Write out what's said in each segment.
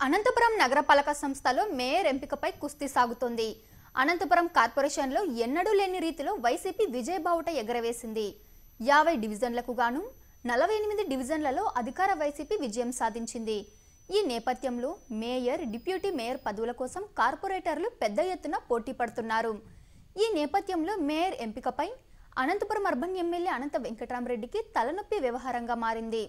అనంతపురం నగరపాలక సంస్థలో మేయర్ ఎంపికపై కుస్తీ సాగుతోంది అనంతపురం కార్పొరేషన్లో ఎన్నడూ లేని రీతిలో వైసీపీ విజయ బావుట ఎగరవేసింది యాభై డివిజన్లకు గాను నలభై ఎనిమిది డివిజన్లలో అధికార వైసీపీ విజయం సాధించింది ఈ నేపథ్యంలో మేయర్ డిప్యూటీ మేయర్ పదవుల కోసం కార్పొరేటర్లు పెద్ద ఎత్తున పోటీ పడుతున్నారు ఈ నేపథ్యంలో మేయర్ ఎంపికపై అనంతపురం అర్బన్ ఎమ్మెల్యే అనంత వెంకటరామరెడ్డికి తలనొప్పి వ్యవహారంగా మారింది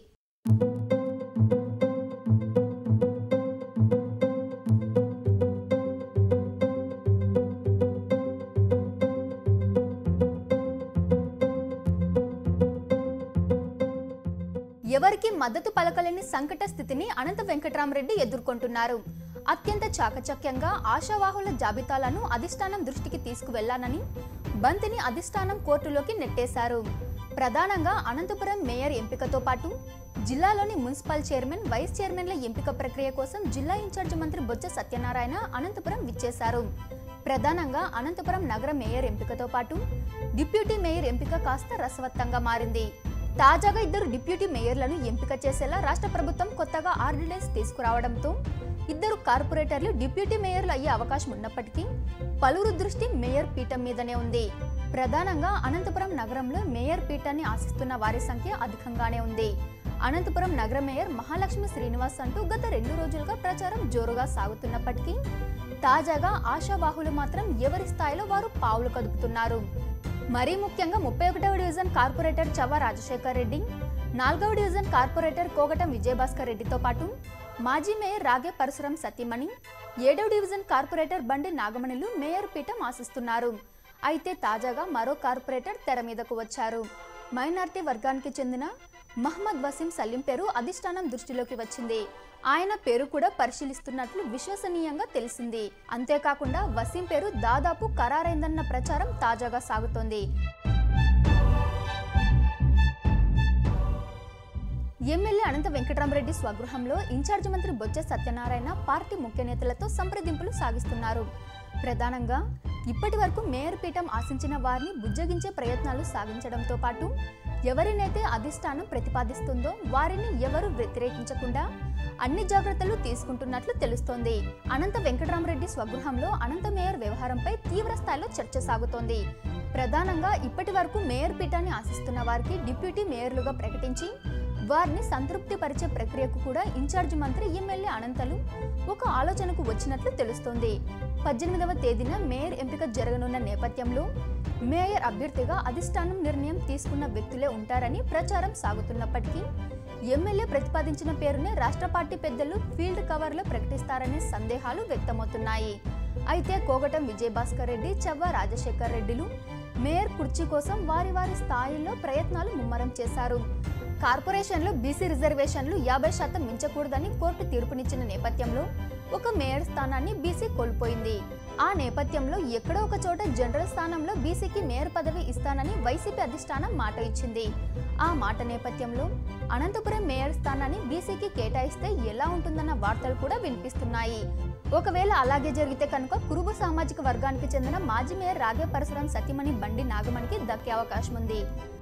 ఎవరికి మద్దతు పలకలేని సంకట స్థితిని అనంత వెంకటరామరెడ్డి ఎదుర్కొంటున్నారు అత్యంత చాకచక్యంగా ఆశావాహుల జాబితాలను అధిష్టానం దృష్టికి తీసుకువెళ్లానని బంతిని అధిష్టానం కోర్టులోకి నెట్టేశారు ప్రధానంగా అనంతపురం మేయర్ ఎంపికతో పాటు జిల్లాలోని మున్సిపల్ చైర్మన్ వైస్ చైర్మన్ల ఎంపిక ప్రక్రియ కోసం జిల్లా ఇన్ఛార్జి మంత్రి బొజ్జ సత్యనారాయణ అనంతపురం విచ్చేశారు ప్రధానంగా అనంతపురం నగర మేయర్ ఎంపికతో పాటు డిప్యూటీ మేయర్ ఎంపిక కాస్త రసవత్తంగా మారింది తాజాగా ఇద్దరు డిప్యూటీ మేయర్లను ఎంపిక చేసేలా రాష్ట్ర ప్రభుత్వం కొత్తగా ఆర్డినెన్స్ తీసుకురావడంతో ఇద్దరు కార్పొరేటర్లు డిప్యూటీ మేయర్లు అయ్యే అవకాశం ఉన్నప్పటికీ పలువురు దృష్టి మేయర్ పీఠం మీదనే ఉంది ప్రధానంగా అనంతపురం నగరంలో మేయర్ పీఠాన్ని ఆశిస్తున్న వారి సంఖ్య అధికంగానే ఉంది అనంతపురం నగర మేయర్ మహాలక్ష్మి శ్రీనివాస్ అంటూ గత రెండు రోజులుగా ప్రచారం జోరుగా సాగుతున్నప్పటికీ తాజాగా ఆశావాహులు మాత్రం ఎవరి స్థాయిలో వారు పావులు కదుపుతున్నారు మరీ ముఖ్యంగా ముప్పై ఒకటవ డివిజన్ కార్పొరేటర్ చవ్వ రాజశేఖర్ రెడ్డి నాలుగవ డివిజన్ కార్పొరేటర్ కోగటం విజయభాస్కర్ రెడ్డితో పాటు మాజీ మేయర్ రాగే పరశురం సతీమణి ఏడవ డివిజన్ కార్పొరేటర్ బండి నాగమణిలు మేయర్ పీఠం ఆశిస్తున్నారు అయితే తాజాగా మరో కార్పొరేటర్ తెర మీదకు వచ్చారు మైనార్టీ వర్గానికి చెందిన మహమ్మద్ వసీం సలీం పేరు అధిష్టానం దృష్టిలోకి వచ్చింది ఆయన పేరు కూడా పరిశీలిస్తున్నట్లు విశ్వసనీయంగా తెలిసింది అంతేకాకుండా వసీం పేరు దాదాపు ఖరారైందన్న ప్రచారం తాజాగా సాగుతోంది ఎమ్మెల్యే అనంత వెంకటరామరెడ్డి స్వగృహంలో ఇన్ఛార్జి మంత్రి బొజ్జ సత్యనారాయణ పార్టీ ముఖ్య నేతలతో సంప్రదింపులు సాగిస్తున్నారు ప్రధానంగా ఇప్పటి వరకు మేయర్ పీఠం ఆశించిన వారిని బుజ్జగించే ప్రయత్నాలు సాగించడంతో పాటు ఎవరినైతే అధిష్టానం ప్రతిపాదిస్తుందో వారిని ఎవరు వ్యతిరేకించకుండా అన్ని జాగ్రత్తలు తీసుకుంటున్నట్లు తెలుస్తోంది అనంత వెంకటరామరెడ్డి స్వగృహంలో అనంత మేయర్ వ్యవహారంపై తీవ్ర స్థాయిలో చర్చ సాగుతోంది ప్రధానంగా ఇప్పటి వరకు మేయర్ పీఠాన్ని ఆశిస్తున్న వారికి డిప్యూటీ మేయర్లుగా ప్రకటించి వారిని సంతృప్తి పరిచే ప్రక్రియకు కూడా ఇన్ఛార్జి మంత్రి ఎమ్మెల్యే అనంతలు ఒక ఆలోచనకు వచ్చినట్లు తెలుస్తోంది పద్దెనిమిదవ తేదీన మేయర్ ఎంపిక జరగనున్న నేపథ్యంలో మేయర్ అభ్యర్థిగా అధిష్టానం నిర్ణయం తీసుకున్న వ్యక్తులే ఉంటారని ప్రచారం సాగుతున్నప్పటికీ ఎమ్మెల్యే ప్రతిపాదించిన పేరునే రాష్ట్ర పార్టీ పెద్దలు ఫీల్డ్ కవర్లో ప్రకటిస్తారనే సందేహాలు వ్యక్తమవుతున్నాయి అయితే కోగటం విజయభాస్కర్ రెడ్డి చవ్వ రాజశేఖర్ రెడ్డిలు మేయర్ కుర్చీ కోసం వారి వారి స్థాయిల్లో ప్రయత్నాలు ముమ్మరం చేశారు కార్పొరేషన్లో బీసీ రిజర్వేషన్లు యాభై శాతం మించకూడదని కోర్టు తీర్పునిచ్చిన నేపథ్యంలో ఒక మేయర్ స్థానాన్ని బీసీ కోల్పోయింది ఆ నేపథ్యంలో ఎక్కడో ఒక చోట జనరల్ స్థానంలో బీసీకి మేయర్ పదవి ఇస్తానని వైసీపీ అధిష్టానం మాట ఇచ్చింది ఆ మాట నేపథ్యంలో అనంతపురం మేయర్ స్థానాన్ని బీసీకి కేటాయిస్తే ఎలా ఉంటుందన్న వార్తలు కూడా వినిపిస్తున్నాయి ఒకవేళ అలాగే జరిగితే కనుక కురుబ సామాజిక వర్గానికి చెందిన మాజీ మేయర్ రాగే పరశురం సతీమణి బండి నాగమణికి దక్కే అవకాశం ఉంది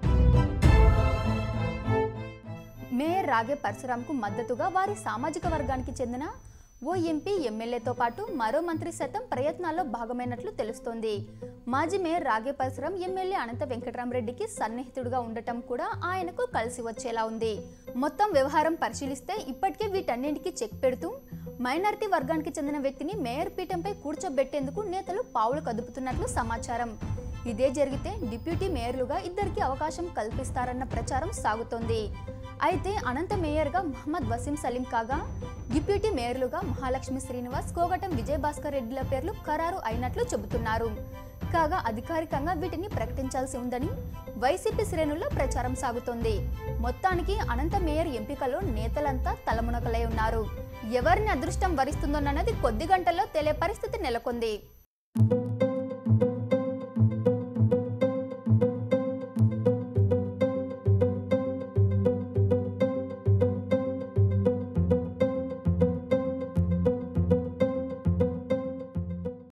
మేయర్ రాగే పరశురాంకు మద్దతుగా వారి సామాజిక వర్గానికి చెందిన ఓ ఎంపీ ఎమ్మెల్యేతో పాటు మరో మంత్రి సైతం ప్రయత్నాల్లో భాగమైనట్లు తెలుస్తోంది మాజీ మేయర్ రాగే పరశురాం ఎమ్మెల్యే అనంత వెంకటరామరెడ్డికి సన్నిహితుడుగా ఉండటం కూడా ఆయనకు కలిసి వచ్చేలా ఉంది మొత్తం వ్యవహారం పరిశీలిస్తే ఇప్పటికే వీటన్నింటికి చెక్ పెడుతూ మైనారిటీ వర్గానికి చెందిన వ్యక్తిని మేయర్ పీఠంపై కూర్చోబెట్టేందుకు నేతలు పావులు కదుపుతున్నట్లు సమాచారం ఇదే జరిగితే డిప్యూటీ మేయర్లుగా ఇద్దరికి అవకాశం కల్పిస్తారన్న ప్రచారం సాగుతోంది అయితే అనంత మేయర్గా మహమ్మద్ వసీం సలీం కాగా డిప్యూటీ మేయర్లుగా మహాలక్ష్మి శ్రీనివాస్ కోగటం విజయభాస్కర్ రెడ్డిల పేర్లు ఖరారు అయినట్లు చెబుతున్నారు కాగా అధికారికంగా వీటిని ప్రకటించాల్సి ఉందని వైసీపీ శ్రేణుల్లో ప్రచారం సాగుతోంది మొత్తానికి అనంత మేయర్ ఎంపికలో నేతలంతా తలమునకలై ఉన్నారు ఎవరిని అదృష్టం వరిస్తుందోనన్నది కొద్ది గంటల్లో తెలియ పరిస్థితి నెలకొంది